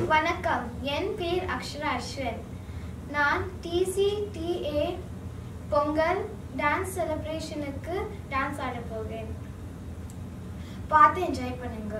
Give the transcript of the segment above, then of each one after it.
வணக்கம் என் பேர் அக்ஷரா அஸ்வின் நான் டிசிடிஏ பொங்கல் டான்ஸ் செலிப்ரேஷனுக்கு டான்ஸ் ஆட போகிறேன் பார்த்து என்ஜாய் பண்ணுங்க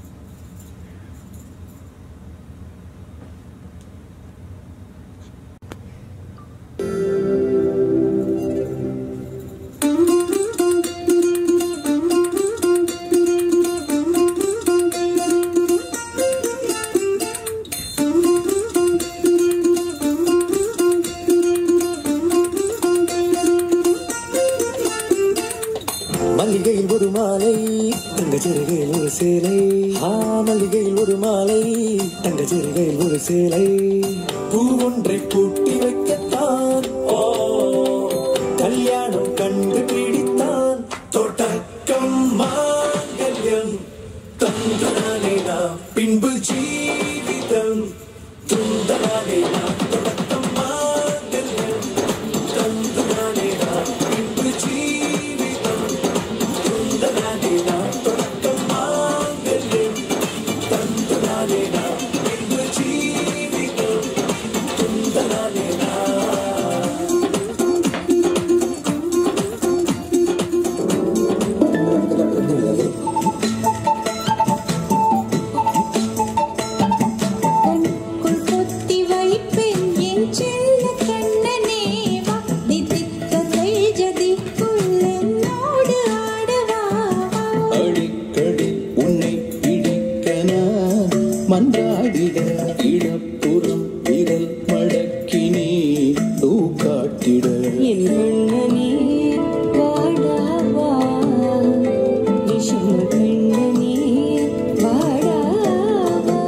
மல்லிகையில் ஒரு மாலை தங்க சிறுகையில் ஒரு சேலை ஆ மல்லிகையில் ஒரு மாலை தங்க சிறுகையில் ஒரு சேலை பூ ஒன்றை பூட்டி வைக்கத்தான் ஓ கல்யாணம் கண்டு பிடித்தான் தோட்டக்கம் மாங்கல்யம் தந்தனாலே நாம் பின்பு ஜீவிதம் துந்தனாலே நாம் தொடக்கம் மாங்கல்யம் தந்தனாலே நாம் பின்பு ஜீவிதம் துந்தனாலே நாம் தொடக்கம் மாங்கல்யம் தந்தனாலே நாம் பின்பு ஜீவிதம் துந்தனாலே நாம் கண்ணுக்குள் பொத்தி வைப்பேன் என் செல்ல கண்ணனே வா தித்தித்த தைஜதிக்குள் என்னோடு ஆடவா அடிக்கடி உன்னை பிடிக்க நான் மன்றாடிட இடப்புறம் விரல் மடக்கி நீ காட்டிட என் கண்ணனே வாடாவா விஷம கண்ணனே வாடாவா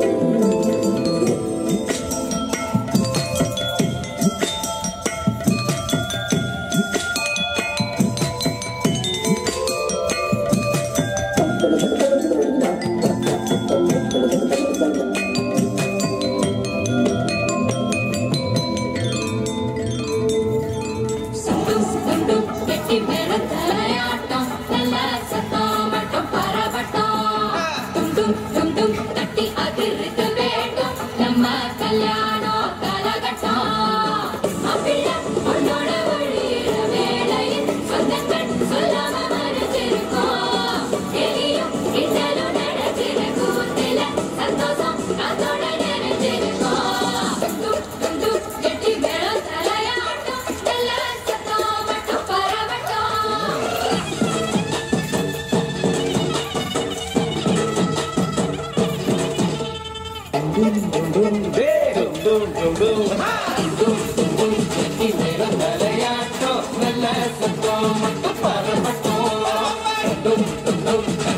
சுண்டும் சுண்டும் கெட்டி மேளம் தலையாட்டம் நல்ல சத்தம் மட்டும் பரவட்டம் துண்டும் துண்டும் தட்டி அதிர்க்க வேண்டும் நம்ம கல்யாணம் கலகட்டம் மாப்பிள்ளை பொண்ணோட ஒழியிற வேளையில் சொந்தங்கள் சொல்லாம மறைஞ்சிருக்கோம் எரியும் கிண்டலும் நடக்கிற கூத்துல சந்தோஷம் காத்தோட நிறைஞ்சிருக்கோம் தும் தும் தும் கெட்டி மேளம் தலையாட்டம் நல்ல சத்தம் மட்டும் பரவட்டும் நல்ல சத்தம் மட்டும் பரமட்டும்